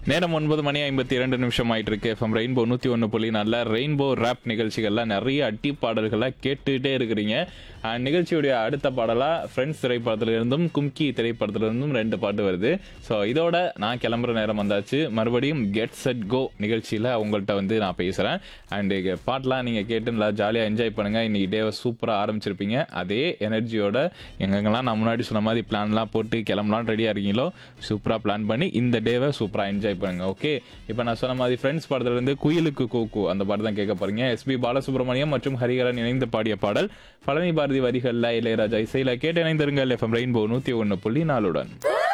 நேரம் ஒன்பது மணி ஐம்பத்தி இரண்டு நிமிஷம் ஆயிட்டு இருக்கு எஃப்எம் ரெயின்போ நூற்றி ஒன்று புள்ளி நல்ல ரெயின்போ ரேப் நிகழ்ச்சிகள்லாம் நிறைய அட்டி பாடல்களை கேட்டுகிட்டே இருக்கிறீங்க அண்ட் நிகழ்ச்சியுடைய அடுத்த பாடலாக ஃப்ரெண்ட்ஸ் திரைப்படத்திலிருந்தும் கும்கி திரைப்படத்திலிருந்தும் ரெண்டு பாட்டு வருது ஸோ இதோட நான் கிளம்புற நேரம் வந்தாச்சு மறுபடியும் கெட் செட் கோ நிகழ்ச்சியில் உங்கள்கிட்ட வந்து நான் பேசுகிறேன் அண்டு பாட்டெலாம் நீங்கள் கேட்டு நல்லா ஜாலியாக என்ஜாய் பண்ணுங்கள் இன்னைக்கு டேவை சூப்பராக ஆரம்பிச்சிருப்பீங்க அதே எனர்ஜியோட எங்கெங்கெல்லாம் நான் முன்னாடி சொன்ன மாதிரி பிளான்லாம் போட்டு கிளம்பலாம் ரெடியாக இருக்கீங்களோ சூப்பராக பிளான் பண்ணி இந்த டேவை சூப்பராக என்ஜாய் பண்ணுங்க ஓகே இப்போ நான் சொன்ன மாதிரி ஃப்ரெண்ட்ஸ் படத்துலேருந்து குயிலுக்கு கூக்கு அந்த பாட்டு தான் கேட்க போறீங்க எஸ்பி பாலசுப்ரமணியம் மற்றும் ஹரிஹரன் இணைந்து பாடிய பாடல் பழனி பாரதி வரிகளில் இளையராஜா இசையில் கேட்டு இணைந்திருங்கள் எஃப்எம் ரெயின்போ நூற்றி ஒன்று புள்ளி நாலுடன்